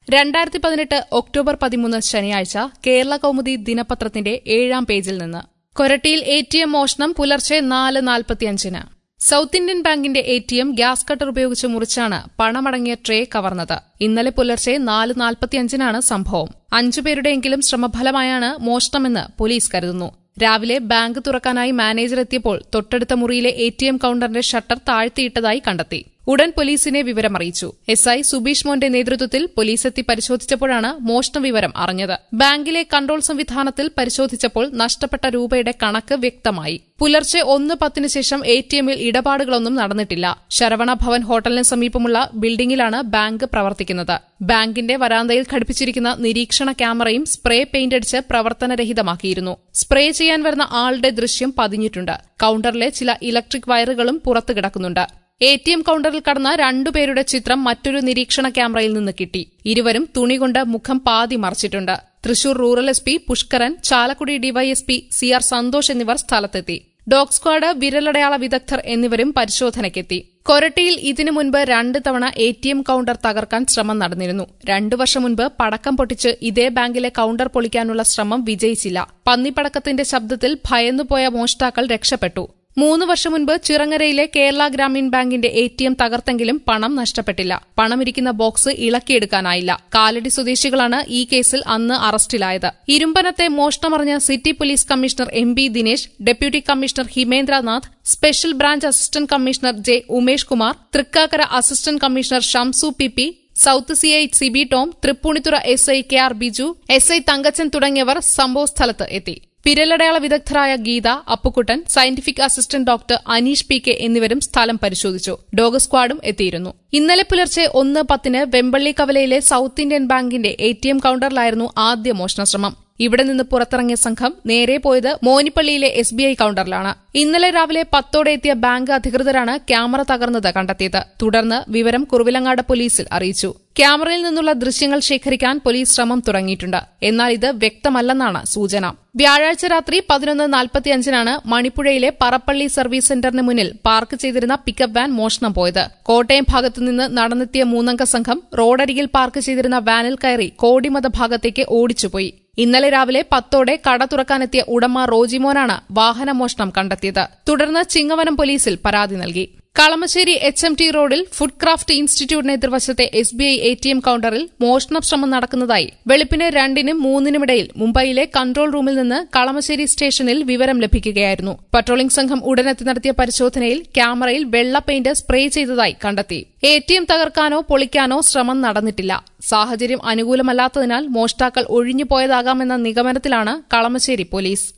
രണ്ടായിരത്തി പതിനെട്ട് ഒക്ടോബർ പതിമൂന്ന് ശനിയാഴ്ച കേരള കൗമുദി ദിനപത്രത്തിന്റെ ഏഴാം പേജിൽ നിന്ന് കൊരട്ടിയിൽ എ ടി എം മോഷണം പുലർച്ചെ നാല് നാൽപ്പത്തിയഞ്ചിന് സൌത്ത് ഇന്ത്യൻ ബാങ്കിന്റെ A T M gas cutter ഉപയോഗിച്ച് മുറിച്ചാണ് പണമടങ്ങിയ ട്രേ കവർന്നത് ഇന്നലെ പുലർച്ചെ നാല് നാൽപ്പത്തിയഞ്ചിനാണ് സംഭവം അഞ്ചുപേരുടെയെങ്കിലും ശ്രമഫലമായാണ് മോഷണമെന്ന് പോലീസ് കരുതുന്നു രാവിലെ ബാങ്ക് തുറക്കാനായി മാനേജർ എത്തിയപ്പോൾ തൊട്ടടുത്ത മുറിയിലെ എ ടി എം കൌണ്ടറിന്റെ ഷട്ടർ താഴ്ത്തിയിട്ടതായി കണ്ടെത്തി ഉടൻ പോലീസിനെ വിവരമറിയിച്ചു എസ് ഐ സുബീഷ് മോന്റെ നേതൃത്വത്തിൽ പോലീസ് എത്തി പരിശോധിച്ചപ്പോഴാണ് മോഷണ വിവരം അറിഞ്ഞത് ബാങ്കിലെ കൺട്രോൾ സംവിധാനത്തിൽ പരിശോധിച്ചപ്പോൾ നഷ്ടപ്പെട്ട രൂപയുടെ കണക്ക് വ്യക്തമായി പുലർച്ചെ ഒന്ന് പത്തിന് ശേഷം എ ടി എമ്മിൽ ഇടപാടുകളൊന്നും നടന്നിട്ടില്ല ശരവണ ഭവൻ ഹോട്ടലിന് സമീപമുള്ള ബിൽഡിംഗിലാണ് ബാങ്ക് പ്രവർത്തിക്കുന്നത് ബാങ്കിന്റെ വരാന്തയിൽ ഘടിപ്പിച്ചിരിക്കുന്ന നിരീക്ഷണ ക്യാമറയും സ്പ്രേ പെയിന്റ് അടിച്ച് പ്രവർത്തനരഹിതമാക്കിയിരുന്നു സ്പ്രേ ചെയ്യാൻ വരുന്ന ആളുടെ ദൃശ്യം പതിഞ്ഞിട്ടുണ്ട് കൌണ്ടറിലെ ചില ഇലക്ട്രിക് വയറുകളും പുറത്തു കിടക്കുന്നുണ്ട് എ ടി എം കൌണ്ടറിൽ കടന്ന രണ്ടുപേരുടെ ചിത്രം മറ്റൊരു നിരീക്ഷണ ക്യാമറയിൽ നിന്ന് കിട്ടി ഇരുവരും തുണികൊണ്ട് മുഖം പാതി മറച്ചിട്ടുണ്ട് Thrissur rural S P Pushkaran Chalakudy DYSP C R Santhosh എന്നിവർ സ്ഥലത്തെത്തി ഡോഗ് സ്ക്വാഡ് വിരലടയാള വിദഗ്ധർ എന്നിവരും പരിശോധനയ്ക്കെത്തി കൊരട്ടിയിൽ ഇതിനു മുൻപ് രണ്ട് തവണ എ ടി എം കൌണ്ടർ തകർക്കാൻ ശ്രമം നടന്നിരുന്നു രണ്ടു വർഷം മുൻപ് പടക്കം പൊട്ടിച്ച് ഇതേ ബാങ്കിലെ കൌണ്ടർ പൊളിക്കാനുള്ള ശ്രമം വിജയിച്ചില്ല പന്നിപ്പടക്കത്തിന്റെ ശബ്ദത്തിൽ ഭയന്നുപോയ മോഷ്ടാക്കൾ രക്ഷപ്പെട്ടു മൂന്ന് വർഷം മുൻപ് ചിറങ്ങരയിലെ കേരള ഗ്രാമീൺ ബാങ്കിന്റെ എ ടി എം തകർത്തെങ്കിലും പണം നഷ്ടപ്പെട്ടില്ല പണമിരിക്കുന്ന ബോക്സ് ഇളക്കിയെടുക്കാനായില്ല കാലടി സ്വദേശികളാണ് ഈ കേസിൽ അന്ന് അറസ്റ്റിലായത് ഇരുമ്പനത്തെ മോഷണമറിഞ്ഞ city police commissioner M B Dinesh deputy commissioner Himendranath special branch assistant commissioner J Umesh Kumar Thrikkakara assistant commissioner Shamsu P P south C I Sibi Tom Tripunithura S I K R Biju S I Thankachan തുടങ്ങിയവർ സംഭവസ്ഥലത്ത് എത്തി വിരലടയാള വിദഗ്ധരായ Geetha Appukuttan scientific assistant doctor Aneesh P K എന്നിവരും സ്ഥലം പരിശോധിച്ചു dog സ്ക്വാഡും എത്തിയിരുന്നു ഇന്നലെ പുലർച്ചെ ഒന്ന് പത്തിന് വെമ്പള്ളി കവലയിലെ സൌത്ത് ഇന്ത്യൻ ബാങ്കിന്റെ എ ടി എം കൌണ്ടറിലായിരുന്നു ആദ്യ മോഷണശ്രമം ഇവിടെ നിന്ന് പുറത്തിറങ്ങിയ സംഘം നേരെ പോയത് മോനിപ്പള്ളിയിലെ എസ് ബി ഐ കൌണ്ടറിലാണ് ഇന്നലെ രാവിലെ പത്തോടെ എത്തിയ ബാങ്ക് അധികൃതരാണ് ക്യാമറ തകർന്നത് കണ്ടെത്തിയത് തുടർന്ന് വിവരം കുറുവിലങ്ങാട് പോലീസിൽ അറിയിച്ചു ക്യാമറയിൽ നിന്നുള്ള ദൃശ്യങ്ങൾ ശേഖരിക്കാൻ പോലീസ് ശ്രമം തുടങ്ങിയിട്ടുണ്ട് എന്നാൽ ഇത് വ്യക്തമല്ലെന്നാണ് സൂചന വ്യാഴാഴ്ച രാത്രി പതിനൊന്ന് നാൽപ്പത്തിയഞ്ചിനാണ് മണിപ്പുഴയിലെ പറപ്പള്ളി സർവീസ് സെന്ററിന് മുന്നിൽ പാർക്ക് ചെയ്തിരുന്ന പിക്കപ്പ് വാൻ മോഷണം പോയത് കോട്ടയം ഭാഗത്തുനിന്ന് നടന്നെത്തിയ മൂന്നംഗ സംഘം റോഡരികിൽ പാർക്ക് ചെയ്തിരുന്ന വാനിൽ കയറി കോടിമത ഭാഗത്തേക്ക് ഓടിച്ചുപോയി ഇന്നലെ രാവിലെ പത്തോടെ കട തുറക്കാനെത്തിയ ഉടമ റോജിമോനാണ് വാഹനമോഷണം കണ്ടെത്തിയത് തുടർന്ന് ചിങ്ങവനം പോലീസിൽ പരാതി നൽകി കളമശ്ശേരി എച്ച് എം ടി റോഡിൽ ഫുഡ് ക്രാഫ്റ്റ് ഇൻസ്റ്റിറ്റ്യൂട്ടിന് എതിർവശത്തെ S B I A T M കൌണ്ടറിൽ മോഷണ ശ്രമം നടക്കുന്നതായി വെളുപ്പിന് രണ്ടിനും മൂന്നിനുമിടയിൽ മുംബൈയിലെ കൺട്രോൾ റൂമിൽ നിന്ന് കളമശ്ശേരി സ്റ്റേഷനിൽ വിവരം ലഭിക്കുകയായിരുന്നു പട്രോളിംഗ് സംഘം ഉടനെത്തി നടത്തിയ പരിശോധനയിൽ ക്യാമറയിൽ വെള്ള പെയിന്റ് സ്പ്രേ ചെയ്തതായി കണ്ടെത്തി എ ടി എം തകർക്കാനോ പൊളിക്കാനോ ശ്രമം നടന്നിട്ടില്ല സാഹചര്യം അനുകൂലമല്ലാത്തതിനാൽ മോഷ്ടാക്കൾ ഒഴിഞ്ഞുപോയതാകാമെന്ന നിഗമനത്തിലാണ് കളമശ്ശേരി പോലീസ്